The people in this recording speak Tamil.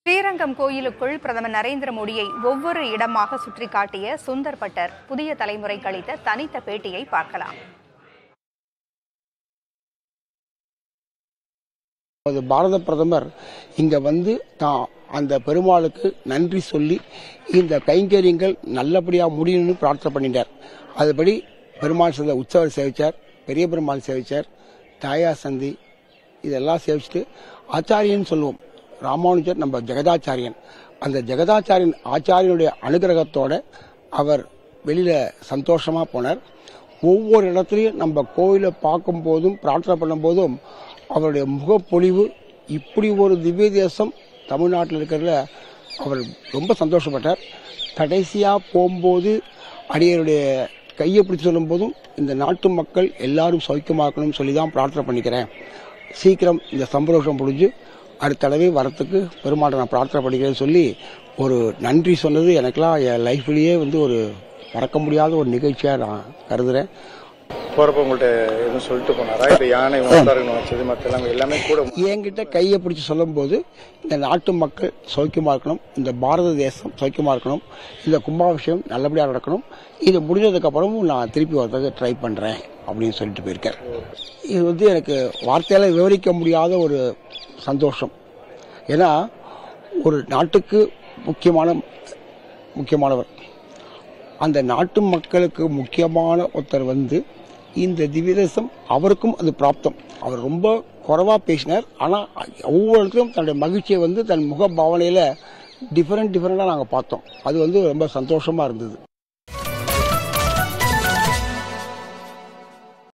ஸ்ரீரங்கம் கோயிலுக்குள் பிரதமர் நரேந்திர மோடியை ஒவ்வொரு இடமாக சுற்றி காட்டிய சுந்தர் பட்டர் புதிய தலைமுறைக்கு அளித்த தனித்த பேட்டியை பார்க்கலாம் அது பாரத பிரதமர் இங்க வந்து தான் அந்த பெருமாளுக்கு நன்றி சொல்லி இந்த கைங்கரியங்கள் நல்லபடியா முடியணும்னு பிரார்த்தனை பண்ணிட்டார் அதுபடி பெருமாள் சந்தை உற்சவர் சேவிச்சார் பெரிய பெருமாள் சேவிச்சார் தாயா சந்தி இதெல்லாம் சேவிச்சுட்டு ஆச்சாரியன் சொல்லுவோம் ராமானுஜர் நம்ம ஜெகதாச்சாரியன் அந்த ஜெகதாச்சாரியன் ஆச்சாரியனுடைய அனுகிரகத்தோட அவர் வெளியில சந்தோஷமா போனார் ஒவ்வொரு இடத்துலையும் நம்ம கோயிலை பார்க்கும் போதும் பிரார்த்தனை பண்ணும் போதும் அவருடைய முகப்பொழிவு இப்படி ஒரு திவ்ய தேசம் தமிழ்நாட்டில் இருக்கிறதுல அவர் ரொம்ப சந்தோஷப்பட்டார் கடைசியா போகும்போது அடியருடைய கையை பிடிச்சு சொல்லும் போதும் இந்த நாட்டு மக்கள் எல்லாரும் சௌக்கியமாக்கணும்னு சொல்லி தான் பிரார்த்தனை பண்ணிக்கிறேன் சீக்கிரம் இந்த சம்பரோஷம் முடிஞ்சு அடுத்த தடவை வரத்துக்கு பெருமாட்டை நான் பிரார்த்தனை பண்ணிக்கிறேன்னு சொல்லி ஒரு நன்றி சொன்னது எனக்கெல்லாம் என் லைஃப்லயே வந்து ஒரு மறக்க முடியாத ஒரு நிகழ்ச்சியாக நான் கருதுறேன் போறப்ப உங்கள்ட்ட எதுவும் சொல்லிட்டு போனாரா இப்ப யானை உணர்த்தாருன்னு வச்சது மத்த எல்லாமே எல்லாமே கூட என்கிட்ட கையை பிடிச்சு சொல்லும்போது இந்த நாட்டு மக்கள் சௌக்கியமா இருக்கணும் இந்த பாரத தேசம் சௌக்கியமா இருக்கணும் இந்த கும்பாபிஷேகம் நல்லபடியாக நடக்கணும் இது முடிஞ்சதுக்கு அப்புறமும் நான் திருப்பி வரதுக்கு ட்ரை பண்றேன் அப்படின்னு சொல்லிட்டு போயிருக்கேன் இது வந்து எனக்கு வார்த்தையால விவரிக்க முடியாத ஒரு சந்தோஷம் ஏன்னா ஒரு நாட்டுக்கு முக்கியமான முக்கியமானவர் அந்த நாட்டு மக்களுக்கு முக்கியமான ஒருத்தர் வந்து இந்த திவ்யதேசம் அவருக்கும் அது பிராப்தம் அவர் ரொம்ப குறைவா பேசினார் ஆனா ஒவ்வொருத்தரும் தன்னுடைய மகிழ்ச்சியை வந்து தன் முக பாவனையில டிஃபரெண்ட் டிஃபரெண்டா நாங்க பார்த்தோம் அது வந்து ரொம்ப சந்தோஷமா இருந்தது